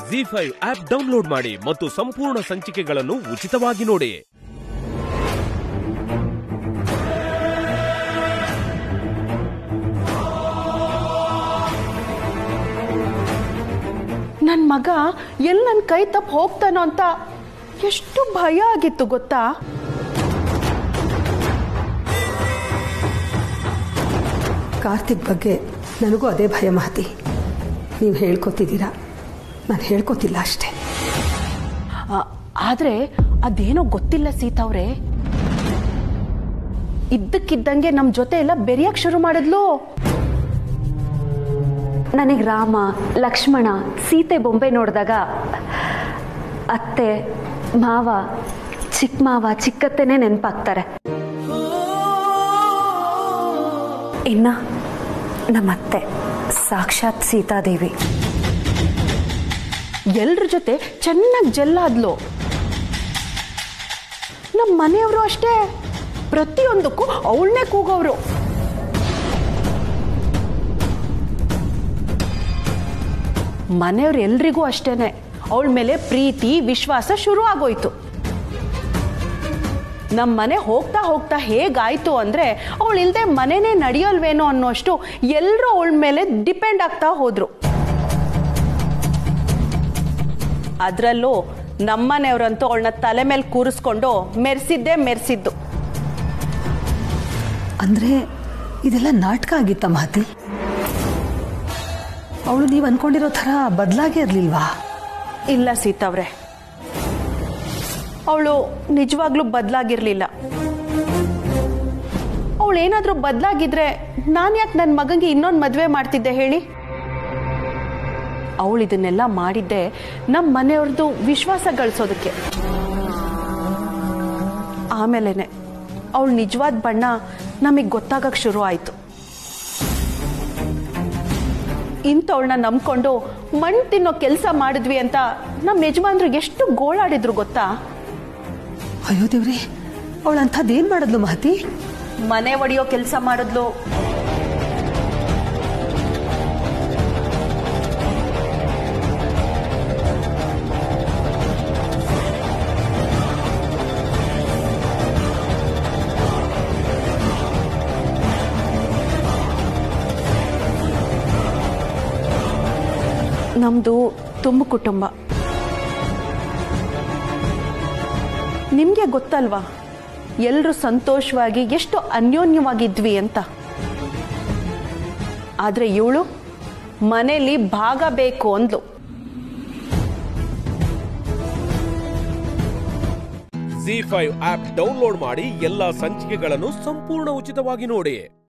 G five app download ಮಾಡಿ ಮತ್ತು ಸಂಪೂರ್ಣ ಸಂಚಿಕೆಗಳನ್ನು ಉಚಿತವಾಗಿ ನೋಡಿ ನನ್ನ ಮಗ ಎಲ್ಲಿ ನನ್ನ ಕೈ ತಪ್ಪು ಹೋಗ್ತಾನೋ ಅಂತ ಎಷ್ಟು ಭಯ ಆಗಿತ್ತು ಗೊತ್ತಾ ಕಾರ್ತಿಕ್ ಬಗ್ಗೆ ನನಗೂ ಅದೇ ಭಯ ಮಹತಿ ನೀವು ಹೇಳ್ಕೊತಿದ್ದೀರಾ ನಾನು ಹೇಳ್ಕೊತಿಲ್ಲ ಅಷ್ಟೇ ಆ, ಆದ್ರೆ ಅದೇನೋ ಗೊತ್ತಿಲ್ಲ ಸೀತಾವ್ರೆ ಇದ್ದಕ್ಕಿದ್ದಂಗೆ ನಮ್ಮ ಜೊತೆ ಎಲ್ಲ ಬೆರೆಯಕ್ ಶುರು ಮಾಡಿದ್ಲು ನನಗೆ ರಾಮ ಲಕ್ಷ್ಮಣ ಸೀತೆ ಬೊಂಬೆ ನೋಡಿದಾಗ ಅತ್ತೆ ಮಾವ ಚಿಕ್ಕ ಮಾವ ಚಿಕ್ಕತ್ತೆನೇ ನೆನಪಾಗ್ತಾರೆ ಇನ್ನ ನಮ್ಮತ್ತೆ ಸಾಕ್ಷಾತ್ ಸೀತಾದೇವಿ ಎಲ್ರ ಜೊತೆ ಚೆನ್ನಾಗಿ ಜೆಲ್ಲಾದ್ಲು ನಮ್ಮ ಮನೆಯವರು ಅಷ್ಟೇ ಪ್ರತಿಯೊಂದಕ್ಕೂ ಅವಳನ್ನೇ ಕೂಗೋರು ಮನೆಯವ್ರು ಎಲ್ರಿಗೂ ಅಷ್ಟೇನೆ ಅವಳ ಮೇಲೆ ಪ್ರೀತಿ ವಿಶ್ವಾಸ ಶುರು ಆಗೋಯ್ತು ನಮ್ಮ ಮನೆ ಹೋಗ್ತಾ ಹೋಗ್ತಾ ಹೇಗಾಯ್ತು ಅಂದ್ರೆ ಅವಳು ಇಲ್ದೆ ಮನೆನೇ ನಡೆಯಲ್ವೇನೋ ಅನ್ನೋಷ್ಟು ಎಲ್ಲರೂ ಅವಳ ಮೇಲೆ ಡಿಪೆಂಡ್ ಆಗ್ತಾ ಹೋದ್ರು ಅದರಲ್ಲೂ ನಮ್ಮನೆಯವರಂತೂ ಅವಳನ್ನ ತಲೆ ಮೇಲೆ ಕೂರಿಸ್ಕೊಂಡು ಮೆರೆಸಿದ್ದೇ ಮೆರೆಸಿದ್ದು ಅಂದರೆ ಇದೆಲ್ಲ ನಾಟಕ ಆಗಿತ್ತ ಮಹತಿ ಅವಳು ನೀವು ಅನ್ಕೊಂಡಿರೋ ಥರ ಬದಲಾಗೇ ಇರಲಿಲ್ವಾ ಇಲ್ಲ ಸೀತಾವ್ರೆ ಅವಳು ನಿಜವಾಗ್ಲೂ ಬದಲಾಗಿರ್ಲಿಲ್ಲ ಅವಳು ಏನಾದರೂ ಬದಲಾಗಿದ್ರೆ ನಾನು ಯಾಕೆ ನನ್ನ ಮಗಂಗೆ ಇನ್ನೊಂದು ಮದುವೆ ಮಾಡ್ತಿದ್ದೆ ಹೇಳಿ ಅವಳು ಇದನ್ನೆಲ್ಲ ಮಾಡಿದ್ದೆ ನಮ್ಮ ಮನೆಯವ್ರದ್ದು ವಿಶ್ವಾಸ ಗಳಿಸೋದಕ್ಕೆ ಆಮೇಲೆನೆ ಅವಳು ನಿಜವಾದ ಬಣ್ಣ ನಮಗೆ ಗೊತ್ತಾಗಕ್ಕೆ ಶುರು ಆಯಿತು ಇಂಥವಳನ್ನ ನಂಬ್ಕೊಂಡು ಮಣ್ಣು ತಿನ್ನೋ ಕೆಲಸ ಮಾಡಿದ್ವಿ ಅಂತ ನಮ್ಮ ಯಜಮಾನ್ರು ಎಷ್ಟು ಗೋಳಾಡಿದ್ರು ಗೊತ್ತಾ ಅಯ್ಯೋ ದೇವ್ರಿ ಅವಳು ಅಂಥದ್ದೇನು ಮಾಡಿದ್ಲು ಮಹತಿ ಮನೆ ಒಡೆಯೋ ಕೆಲಸ ಮಾಡಿದ್ಲು ನಮ್ದು ತುಂಬ ಕುಟುಂಬ ನಿಮಗೆ ಗೊತ್ತಲ್ವಾ ಎಲ್ಲರೂ ಸಂತೋಷವಾಗಿ ಎಷ್ಟು ಅನ್ಯೋನ್ಯವಾಗಿದ್ವಿ ಅಂತ ಆದರೆ ಇವಳು ಮನೇಲಿ ಭಾಗ ಬೇಕು ಅಂದ್ಲು ಜಿ ಫೈವ್ ಆಪ್ ಡೌನ್ಲೋಡ್ ಮಾಡಿ ಎಲ್ಲಾ ಸಂಚಿಕೆಗಳನ್ನು ಸಂಪೂರ್ಣ ಉಚಿತವಾಗಿ ನೋಡಿ